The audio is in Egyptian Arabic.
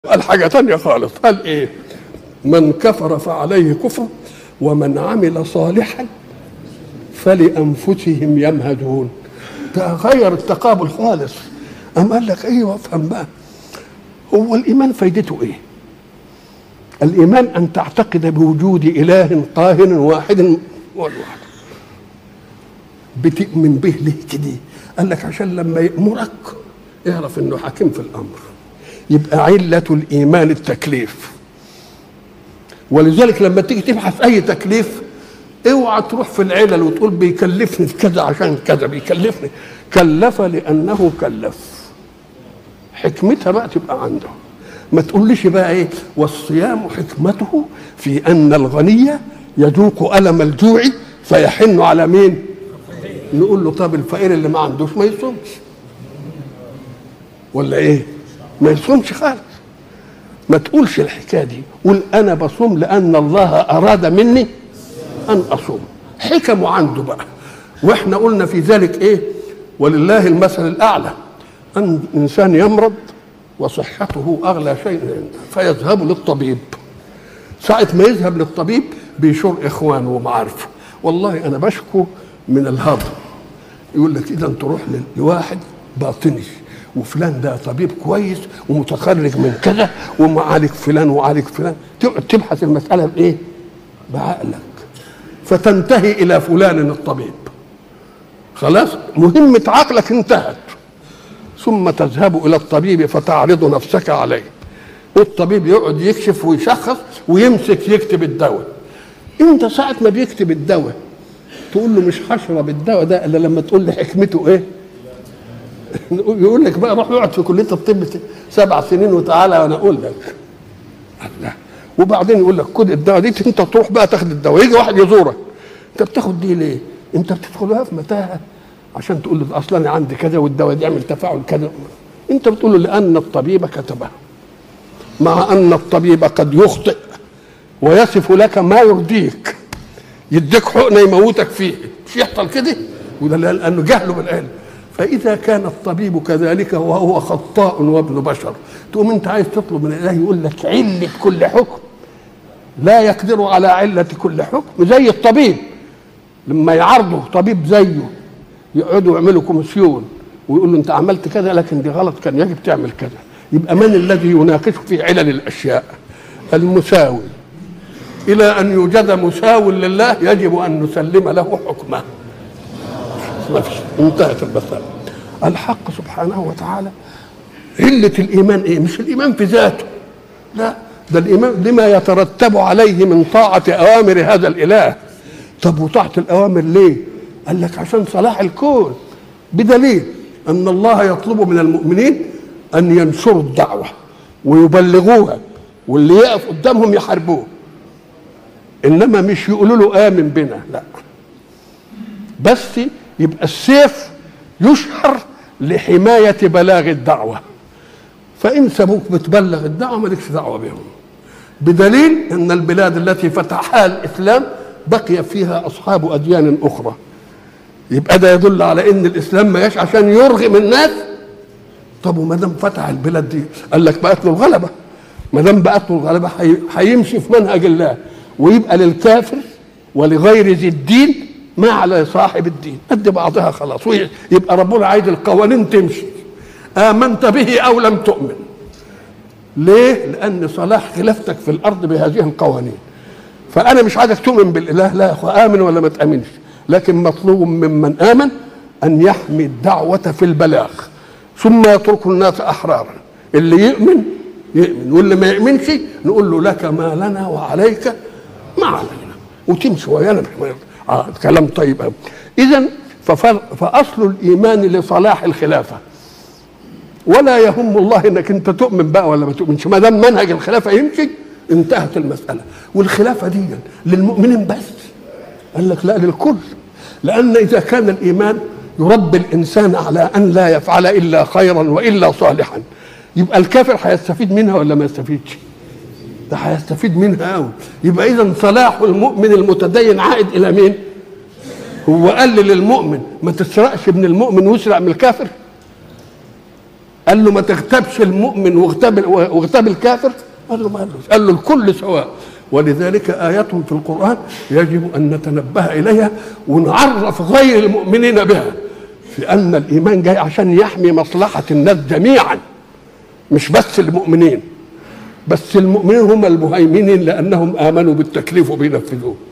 قال حاجة تانية خالص قال ايه من كفر فعليه كفر ومن عمل صالحا فلأنفسهم يمهدون تغير التقابل خالص أم قال لك ايوه افهم بقى هو الإيمان فايدته ايه الإيمان أن تعتقد بوجود إله قاهر واحد والواحد بتؤمن به ليه كده قال لك عشان لما يأمرك اعرف انه حكيم في الامر يبقى علة الإيمان التكليف ولذلك لما تيجي تبحث أي تكليف اوعى تروح في العلل وتقول بيكلفني في كذا عشان كذا بيكلفني كلف لأنه كلف حكمتها بقى تبقى عنده ما تقوليش بقى ايه والصيام حكمته في أن الغني يذوق ألم الجوع فيحن على مين نقول له طب الفقير اللي ما عندوش ما يصومش ولا ايه ما يصومش خالص ما تقولش الحكايه دي قول انا بصوم لان الله اراد مني ان اصوم حكمه عنده بقى واحنا قلنا في ذلك ايه ولله المثل الاعلى ان انسان يمرض وصحته اغلى شيء عنده فيذهب للطبيب ساعة ما يذهب للطبيب بيشور اخوانه ومعارفه والله انا بشكو من الهضم يقول لك اذا تروح لواحد باطني وفلان ده طبيب كويس ومتخرج من كذا ومعالج فلان وعالج فلان تقعد تبحث المساله بايه؟ بعقلك فتنتهي الى فلان الطبيب خلاص مهمه عقلك انتهت ثم تذهب الى الطبيب فتعرض نفسك عليه والطبيب يقعد يكشف ويشخص ويمسك يكتب الدواء انت ساعه ما بيكتب الدواء تقول له مش هشرب الدواء ده الا لما تقول لي حكمته ايه يقول لك بقى روح اقعد في كليه الطب سبع سنين وتعالى وانا اقول لك الله وبعدين يقول لك خد الدواء دي انت تروح بقى تاخد الدواء يجي واحد يزورك انت بتاخد دي ليه؟ انت بتدخلها في متاهه عشان تقول له اصلا انا عندي كذا والدواء دي يعمل تفاعل كذا انت بتقول له لان الطبيب كتبها مع ان الطبيب قد يخطئ ويصف لك ما يرضيك يديك حقنه يموتك فيه مش يحصل كده وده لانه جهله بالعلم فإذا كان الطبيب كذلك وهو خطاء وابن بشر تقوم أنت عايز تطلب من الله يقول لك علة كل حكم لا يقدر على علة كل حكم زي الطبيب لما يعرضه طبيب زيه يقعدوا يعملوا كوميسيون ويقول له أنت عملت كذا لكن دي غلط كان يجب تعمل كذا يبقى من الذي يناقش في علل الأشياء المساوي إلى أن يوجد مساو لله يجب أن نسلم له حكمه ما فيش انتهت المسألة الحق سبحانه وتعالى علة الإيمان إيه؟ مش الإيمان في ذاته لا ده الإيمان لما يترتب عليه من طاعة أوامر هذا الإله طب وطاعة الأوامر ليه؟ قال لك عشان صلاح الكون بدليل أن الله يطلب من المؤمنين أن ينشروا الدعوة ويبلغوها واللي يقف قدامهم يحاربوه إنما مش يقولوا له آمن بنا لا بس يبقى السيف يشهر لحماية بلاغ الدعوة فإن سابوك بتبلغ الدعوة مالكش دعوة بهم بدليل أن البلاد التي فتحها الإسلام بقي فيها أصحاب أديان أخرى يبقى ده يدل على أن الإسلام ما يش عشان يرغم الناس طب وما دام فتح البلاد دي قال لك بقت له الغلبة ما دام بقت له الغلبة هيمشي في منهج الله ويبقى للكافر ولغير ذي الدين ما على صاحب الدين قد بعضها خلاص يبقى ربنا عايز القوانين تمشي آمنت به أو لم تؤمن ليه؟ لأن صلاح خلافتك في الأرض بهذه القوانين فأنا مش عايزك تؤمن بالإله لا يا أخو آمن ولا ما تأمنش لكن مطلوب ممن آمن أن يحمي الدعوة في البلاغ ثم يترك الناس أحرارا اللي يؤمن يؤمن واللي ما يؤمنش نقول له لك ما لنا وعليك ما علينا وتمشي ويانا آه كلام طيب قوي اذا فاصل الايمان لصلاح الخلافه ولا يهم الله انك انت تؤمن بقى ولا ما تؤمنش ما دام منهج الخلافه يمشي انتهت المساله والخلافه دي للمؤمنين بس قال لك لا للكل لان اذا كان الايمان يربي الانسان على ان لا يفعل الا خيرا والا صالحا يبقى الكافر هيستفيد منها ولا ما يستفيدش؟ ده هيستفيد منها قوي يبقى اذا صلاح المؤمن المتدين عائد الى مين هو قال للمؤمن ما تسرقش من المؤمن واسرق من الكافر قال له ما تغتابش المؤمن واغتاب واغتاب الكافر قال له ما قالوش قال له الكل سواء ولذلك آيات في القرآن يجب أن نتنبه إليها ونعرف غير المؤمنين بها في أن الإيمان جاي عشان يحمي مصلحة الناس جميعا مش بس المؤمنين بس المؤمنين هم المهيمنين لأنهم آمنوا بالتكليف وبينفذوه